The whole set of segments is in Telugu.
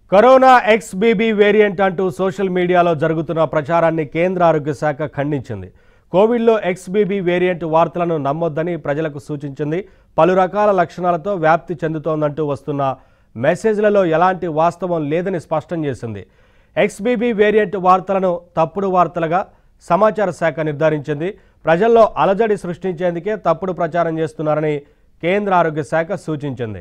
కరోనా ఎక్స్బీబీ వేరియంట్ అంటూ సోషల్ మీడియాలో జరుగుతున్న ప్రచారాన్ని కేంద్ర ఆరోగ్య శాఖ ఖండించింది కోవిడ్లో ఎక్స్బీబీ వేరియంట్ వార్తలను నమ్మొద్దని ప్రజలకు సూచించింది పలు రకాల లక్షణాలతో వ్యాప్తి చెందుతోందంటూ వస్తున్న మెసేజ్లలో ఎలాంటి వాస్తవం లేదని స్పష్టం చేసింది ఎక్స్బీబీ వేరియంట్ వార్తలను తప్పుడు వార్తలుగా సమాచార శాఖ నిర్ధారించింది ప్రజల్లో అలజడి సృష్టించేందుకే తప్పుడు ప్రచారం చేస్తున్నారని కేంద్ర ఆరోగ్య శాఖ సూచించింది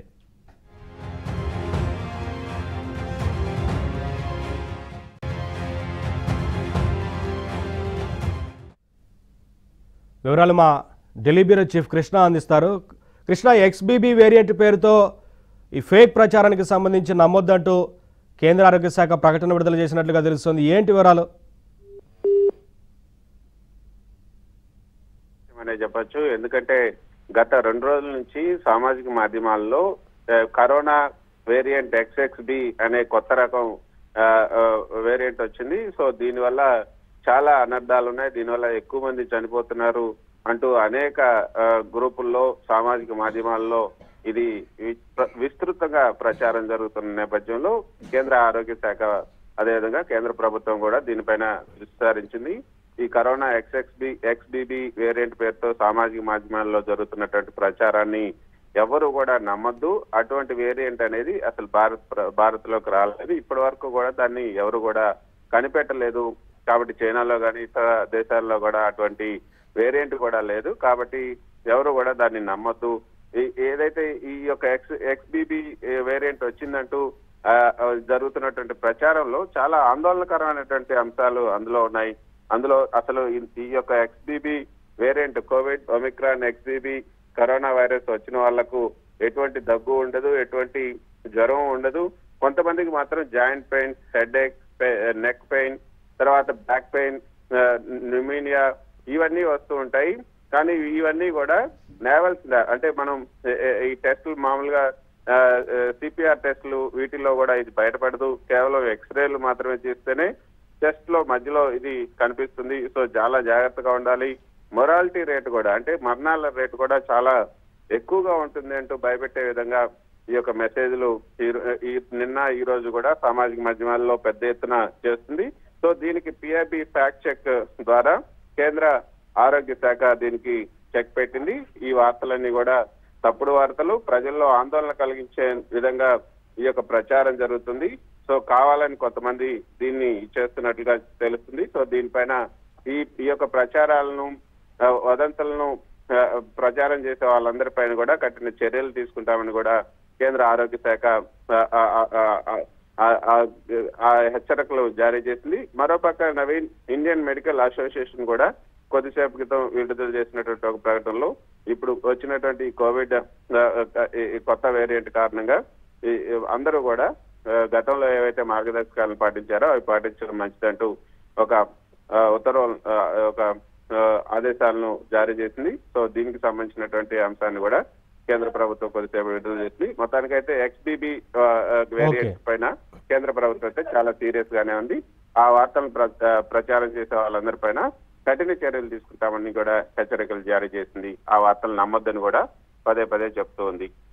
వివరాలు మా ఢిల్లీ బ్యూరో చీఫ్ కృష్ణ అందిస్తారు కృష్ణ ఎక్స్బీబీ వేరియంట్ పేరుతో ఈ ఫేక్ ప్రచారానికి సంబంధించి నమ్మొద్దంటూ కేంద్ర ఆరోగ్య శాఖ ప్రకటన విడుదల చేసినట్లుగా తెలుస్తుంది ఏంటి వివరాలు అనే చెప్పొచ్చు ఎందుకంటే గత రెండు రోజుల నుంచి సామాజిక మాధ్యమాల్లో ఆ, కరోనా వేరియంట్ ఎక్స్ఎక్స్ బి అనే కొత్త రకం ఆ, ఆ, వేరియంట్ వచ్చింది సో దీనివల్ల చాలా అనర్థాలు ఉన్నాయి దీనివల్ల ఎక్కువ మంది చనిపోతున్నారు అంటూ అనేక ఆ, గ్రూపుల్లో సామాజిక మాధ్యమాల్లో ఇది వి- విస్తృతంగా ప్రచారం జరుగుతున్న నేపథ్యంలో కేంద్ర ఆరోగ్య శాఖ అదేవిధంగా కేంద్ర ప్రభుత్వం కూడా దీనిపైన విస్తరించింది ఈ కరోనా ఎక్స్ఎక్స్బి ఎక్స్బిబి వేరియంట్ పేరుతో సామాజిక మాధ్యమాల్లో జరుగుతున్నటువంటి ప్రచారాన్ని ఎవరు కూడా నమ్మద్దు అటువంటి వేరియంట్ అనేది అసలు భారత్ ప్ర- భారత్ లోకి రాలేదు ఇప్పటి వరకు కూడా దాన్ని ఎవరు కూడా కనిపెట్టలేదు కాబట్టి చైనాలో కానీ ఇతర దేశాల్లో కూడా అటువంటి వేరియంట్ కూడా లేదు కాబట్టి ఎవరు కూడా దాన్ని నమ్మద్దు ఈ- ఏదైతే ఈ యొక్క ఎక్స్ ఎక్స్బిబి వేరియంట్ వచ్చిందంటూ ఆ, ఆ, జరుగుతున్నటువంటి ప్రచారంలో చాలా ఆందోళనకరమైనటువంటి అంశాలు అందులో ఉన్నాయి అందులో అసలు ఈ- ఈ యొక్క XBB variant Covid Omicron XBB corona virus వచ్చిన వాళ్లకు ఎటువంటి దగ్గు ఉండదు ఎటువంటి జ్వరం ఉండదు కొంతమందికి మాత్రం joint pain headache neck pain తర్వాత బ్యాక్ పెయిన్ న్యూమీనియా ఇవన్నీ వస్తూ ఉంటాయి కానీ ఇవన్నీ కూడా నేవల్స్ అంటే మనం ఏ- ఏ- ఈ టెస్టులు మామూలుగా సిపిఆర్ టెస్టులు వీటిల్లో కూడా ఇది బయటపడదు కేవలం ఎక్స్రేలు మాత్రమే చేస్తేనే టెస్ట్ లో మధ్యలో ఇది కనిపిస్తుంది సో చాలా జాగ్రత్తగా ఉండాలి మొరాలిటీ రేట్ కూడా అంటే మరణాల రేటు కూడా చాలా ఎక్కువగా ఉంటుంది అంటూ భయపెట్టే విధంగా ఈ యొక్క మెసేజ్లు ఈ రో- ఈ నిన్న ఈ రోజు కూడా సామాజిక మాధ్యమాల్లో పెద్ద ఎత్తున చేస్తుంది సో దీనికి పిఐబి ఫ్యాక్ట్ చెక్ ద్వారా కేంద్ర ఆరోగ్య శాఖ దీనికి చెక్ పెట్టింది ఈ వార్తలన్నీ కూడా తప్పుడు వార్తలు ప్రజల్లో ఆందోళన కలిగించే విధంగా ఈ యొక్క ప్రచారం జరుగుతుంది సో కావాలని కొంతమంది దీన్ని చేస్తున్నట్లుగా తెలుస్తుంది సో దీనిపైన ఈ ఈ యొక్క ప్రచారాలను ఆ, వదంతులను ఆ, ప్రచారం చేసే వాళ్ళందరిపైన కూడా కఠిన చర్యలు తీసుకుంటామని కూడా కేంద్ర ఆరోగ్య శాఖ ఆ, ఆ, ఆ, ఆ, ఆ, ఆ, ఆ హెచ్చరికలు జారీ చేసింది మరోపక్క నవీన్ ఇండియన్ మెడికల్ అసోసియేషన్ కూడా కొద్దిసేపు క్రితం విడుదల చేసినటువంటి ఒక ప్రకటనలో ఇప్పుడు వచ్చినటువంటి ఈ కోవిడ్ ఆ, ఆ, ఈ ఈ కొత్త వేరియంట్ కారణంగా ఈ ఈ అందరూ కూడా ఆ, గతంలో ఏవైతే మార్గదర్శకాలను పాటించారో అవి పాటించడం మంచిదంటూ ఒక ఆ, ఉత్తర్వులు ఆ, ఒక ఆ, ఆదేశాలను జారీ చేసింది సో దీనికి సంబంధించినటువంటి అంశాన్ని కూడా కేంద్ర ప్రభుత్వం కొద్దిసేపు విడుదల చేసింది మొత్తానికైతే ఎక్స్బిబి వేరియంట్ పైన కేంద్ర ప్రభుత్వం అయితే చాలా సీరియస్ గానే ఉంది ఆ వార్తలను ప్ర- ఆ, ప్రచారం చేసే వాళ్ళందరి పైన కఠిన చర్యలు తీసుకుంటామని కూడా హెచ్చరికలు జారీ చేసింది ఆ వార్తలు నమ్మొద్దని కూడా పదే పదే చెప్తూ ఉంది